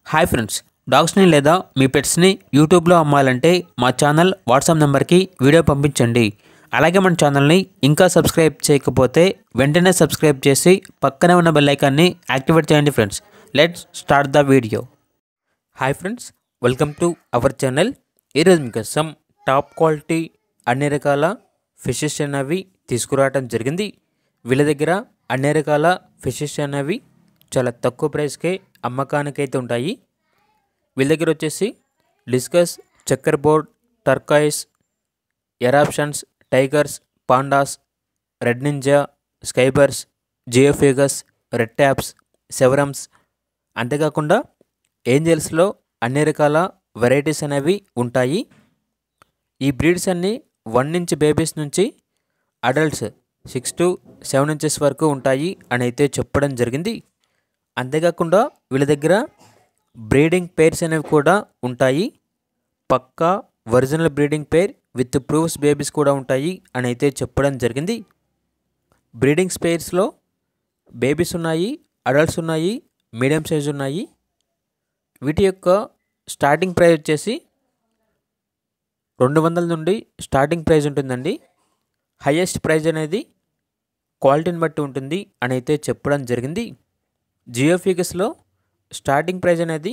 hi friends డాగ్స్ని లేదా మీ పెట్స్ని యూట్యూబ్లో అమ్మాలంటే మా ఛానల్ వాట్సాప్ నెంబర్కి వీడియో పంపించండి అలాగే మన ఛానల్ని ఇంకా సబ్స్క్రైబ్ చేయకపోతే వెంటనే సబ్స్క్రైబ్ చేసి పక్కనే ఉన్న బెల్ ఐకాన్ని యాక్టివేట్ చేయండి friends let's start the video hi friends welcome to our channel ఈరోజు మీకోసం టాప్ క్వాలిటీ అన్ని రకాల ఫిషెస్ అనేవి తీసుకురావడం జరిగింది వీళ్ళ దగ్గర అన్ని రకాల ఫిషెస్ అనేవి చాలా తక్కువ ప్రైస్కే అమ్మకానికి అయితే ఉంటాయి వీళ్ళ దగ్గర వచ్చేసి discus checkerboard turquoise eruptions tigers pandas red ninja స్కైబర్స్ జియోఫేగస్ రెడ్ ట్యాప్స్ సెవరమ్స్ అంతేకాకుండా ఏంజల్స్లో అన్ని రకాల వెరైటీస్ అనేవి ఉంటాయి ఈ బ్రీడ్స్ అన్నీ వన్ ఇంచ్ బేబీస్ నుంచి adults six to seven inches వరకు ఉంటాయి అని అయితే చెప్పడం జరిగింది అంతేకాకుండా వీళ్ళ దగ్గర బ్రీడింగ్ పేర్స్ అనేవి కూడా ఉంటాయి పక్కా original breeding pair with proofs babies కూడా ఉంటాయి అని అయితే చెప్పడం జరిగింది బ్రీడింగ్ స్పేర్స్లో బేబీస్ ఉన్నాయి అడల్ట్స్ ఉన్నాయి మీడియం సైజ్ ఉన్నాయి వీటి యొక్క స్టార్టింగ్ ప్రైస్ వచ్చేసి రెండు వందల నుండి స్టార్టింగ్ ప్రైస్ ఉంటుందండి హయ్యెస్ట్ ప్రైజ్ అనేది క్వాలిటీని బట్టి ఉంటుంది అని అయితే చెప్పడం జరిగింది జియో ఫిగస్లో స్టార్టింగ్ ప్రైజ్ అనేది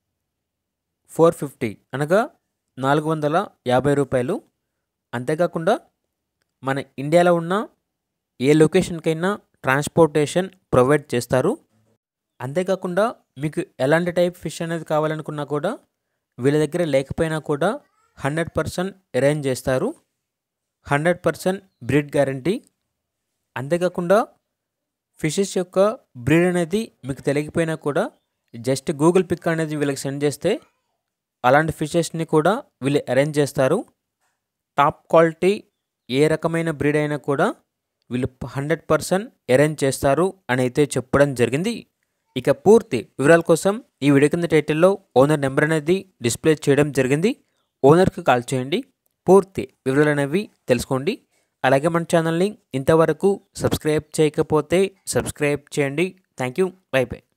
ఫోర్ ఫిఫ్టీ అనగా నాలుగు వందల యాభై రూపాయలు అంతేకాకుండా మన ఇండియాలో ఉన్న ఏ లొకేషన్కైనా ట్రాన్స్పోర్టేషన్ ప్రొవైడ్ చేస్తారు అంతేకాకుండా మీకు ఎలాంటి టైప్ ఫిష్ అనేది కావాలనుకున్నా కూడా వీళ్ళ దగ్గర లేకపోయినా కూడా హండ్రెడ్ పర్సెంట్ అరేంజ్ చేస్తారు హండ్రెడ్ పర్సెంట్ బ్రీడ్ గ్యారంటీ అంతేకాకుండా ఫిషెస్ యొక్క బ్రీడ్ అనేది మీకు తెలియకపోయినా కూడా జస్ట్ గూగుల్ పిక్ అనేది వీళ్ళకి సెండ్ చేస్తే అలాంటి ఫిషెస్ని కూడా వీళ్ళు అరేంజ్ చేస్తారు టాప్ క్వాలిటీ ఏ రకమైన బ్రీడ్ అయినా కూడా వీళ్ళు హండ్రెడ్ పర్సెంట్ అరేంజ్ చేస్తారు అని అయితే చెప్పడం జరిగింది ఇక పూర్తి వివరాల కోసం ఈ వీడియో కింద టైటిల్లో ఓనర్ నెంబర్ అనేది డిస్ప్లే చేయడం జరిగింది ఓనర్కి కాల్ చేయండి పూర్తి వివరాలు అనేవి తెలుసుకోండి అలాగే మన ఛానల్ని ఇంతవరకు సబ్స్క్రైబ్ చేయకపోతే సబ్స్క్రైబ్ చేయండి థ్యాంక్ యూ బై బై